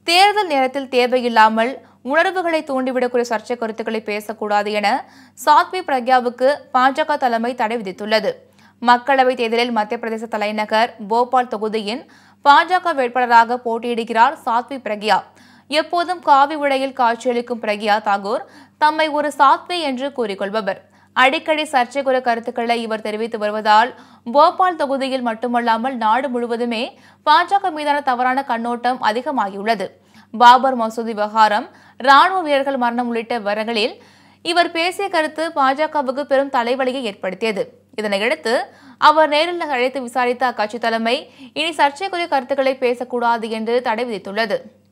தேர்தல் நேரத்தில் தேவையில்லாமல் உணர்வுகளை தூண்டிவிடக்கூடிய சர்ச்சை கருத்துக்களை பேசக்கூடாது என சாத்வி பிரக்யாவுக்கு பாஜக தலைமை தடை விதித்துள்ளது மக்களவைத் தேர்தலில் மத்திய பிரதேச தலைநகர் போபால் தொகுதியின் பாஜக வேட்பாளராக போட்டியிடுகிறார் சாத்வி பிரக்யா எப்போதும் காவி உடையில் காட்சியளிக்கும் பிரக்யா தாகூர் தம்மை ஒரு சாத்வி என்று கூறிக்கொள்பவர் அடிக்கடி சர்ச்சைக்குரிய கருத்துக்களை இவர் தெரிவித்து வருவதால் போபால் தொகுதியில் மட்டுமல்லாமல் நாடு முழுவதுமே பாஜக மீதான தவறான கண்ணோட்டம் அதிகமாகியுள்ளது பாபர் மசூதி விவகாரம் ராணுவ வீரர்கள் மரணம் உள்ளிட்ட விவரங்களில் இவர் பேசிய கருத்து பாஜகவுக்கு பெரும் தலைவலியை ஏற்படுத்தியது இதனையடுத்து அவர் நேரில் அழைத்து விசாரித்த அக்கட்சி தலைமை இனி சர்ச்சைக்குரிய கருத்துக்களை பேசக்கூடாது என்று தடை விதித்துள்ளது